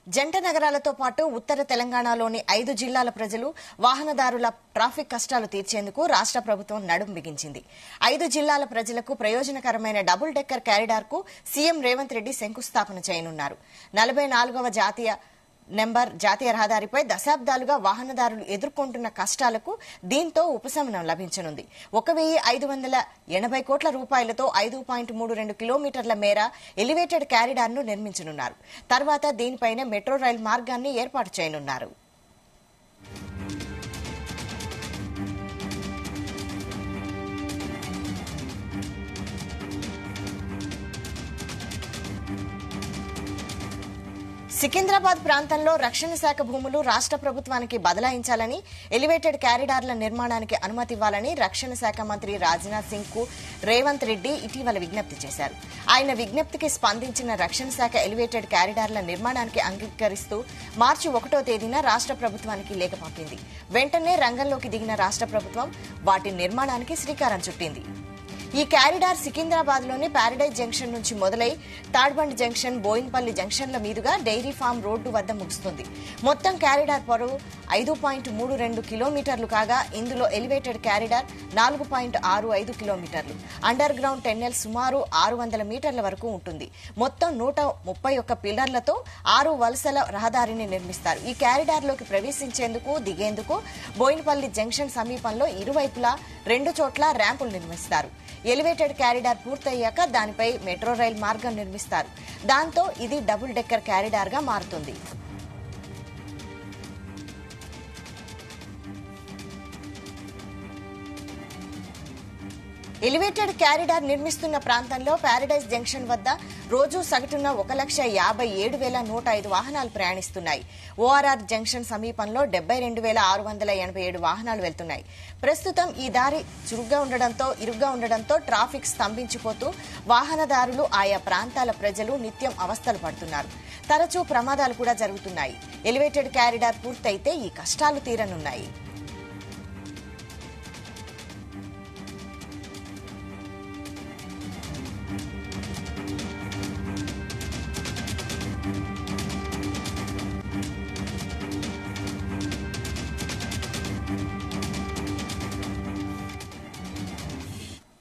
జంట నగరాలతో పాటు ఉత్తర తెలంగాణలోని ఐదు జిల్లాల ప్రజలు వాహనదారుల ట్రాఫిక్ కష్టాలు తీర్చేందుకు రాష్ట్ర ప్రభుత్వం నడుం బిగించింది ఐదు జిల్లాల ప్రజలకు ప్రయోజనకరమైన డబుల్ డెక్కర్ కారిడార్ కు సీఎం రేవంత్ రెడ్డి శంకుస్థాపన చేయనున్నారు నలభై నాలుగవ జాతీయ నెంబర్ జాతీయ రహదారిపై దశాబ్దాలుగా వాహనదారులు ఎదుర్కొంటున్న కష్టాలకు దీంతో ఉపశమనం లభించనుంది ఒక వెయ్యి ఐదు వందల ఎనభై కోట్ల రూపాయలతో ఐదు పాయింట్ మూడు రెండు కిలోమీటర్ల మేర ఎలివేటెడ్ కారిడార్ను నిర్మించనున్నారు తర్వాత దీనిపైన మెట్రో రైల్ మార్గాన్ని ఏర్పాటు చేయనున్నారు సికింద్రాబాద్ ప్రాంతంలో రక్షణ శాఖ భూములు రాష్ట్ర ప్రభుత్వానికి బదలాయించాలని ఎలివేటెడ్ కారిడార్ల నిర్మాణానికి అనుమతి ఇవ్వాలని రక్షణ శాఖ మంత్రి రాజ్నాథ్ సింగ్ కు రేవంత్ రెడ్డి ఇటీవల విజ్ఞప్తి చేశారు ఆయన విజ్ఞప్తికి స్పందించిన రక్షణ శాఖ ఎలివేటెడ్ కారిడార్ల నిర్మాణానికి అంగీకరిస్తూ మార్చి ఒకటో తేదీన రాష్ట్ర ప్రభుత్వానికి లేఖ పంపింది వెంటనే రంగంలోకి దిగిన రాష్ట్ర ప్రభుత్వం వాటి నిర్మాణానికి శ్రీకారం చుట్టింది ఈ కారిడార్ సికింద్రాబాద్ లోని పారడైజ్ జంక్షన్ నుంచి మొదలై తాడ్బండ్ జంక్షన్ బోయిన్పల్లి జంక్షన్ల మీదుగా డైరీ ఫామ్ రోడ్డు వద్ద ముగుస్తుంది మొత్తం కారిడార్ పొడవు ఐదు పాయింట్ మూడు రెండు కిలోమీటర్లు కాగా ఇందులో ఎలివేటెడ్ కారిడార్ నాలుగు పాయింట్ ఆరు ఐదు కిలోమీటర్లు అండర్ గ్రౌండ్ టెన్నెల్ సుమారు ఆరు వందల మీటర్ల వరకు ఉంటుంది మొత్తం నూట ముప్పై ఒక్క పిల్లర్లతో ఆరు వలసల రహదారిని నిర్మిస్తారు ఈ కారిడార్ లోకి ప్రవేశించేందుకు దిగేందుకు బోయినపల్లి జంక్షన్ సమీపంలో ఇరువైపులా రెండు చోట్ల ర్యాంపులు నిర్మిస్తారు ఎలివేటెడ్ కారిడార్ పూర్తయ్యాక దానిపై మెట్రో రైల్ మార్గం నిర్మిస్తారు దాంతో ఇది డబుల్ డెక్కర్ కారిడార్ గా మారుతుంది ఎలివేటెడ్ కారిడార్ నిర్మిస్తున్న ప్రాంతంలో పారడైజ్ జంక్షన్ వద్ద రోజు సగటున ఒక లక్ష యాభై ఏడు వేల నూట ఐదు వాహనాలు ప్రయాణిస్తున్నాయి ఓఆర్ఆర్ జంక్షన్ సమీపంలో డెబ్బై రెండు వేల ఆరు వందల ఎనభై ఏడు వాహనాలు వెళ్తున్నాయి ప్రస్తుతం ఈ దారి చురుగ్గా ఉండడంతో ఇరుగ్గా ఉండడంతో ట్రాఫిక్ స్తంభించిపోతూ వాహనదారులు ఆయా ప్రాంతాల ప్రజలు నిత్యం అవస్థలు పడుతున్నారు తరచూ ప్రమాదాలు కూడా జరుగుతున్నాయి ఎలివేటెడ్ కారిడార్ పూర్తయితే ఈ కష్టాలు తీరనున్నాయి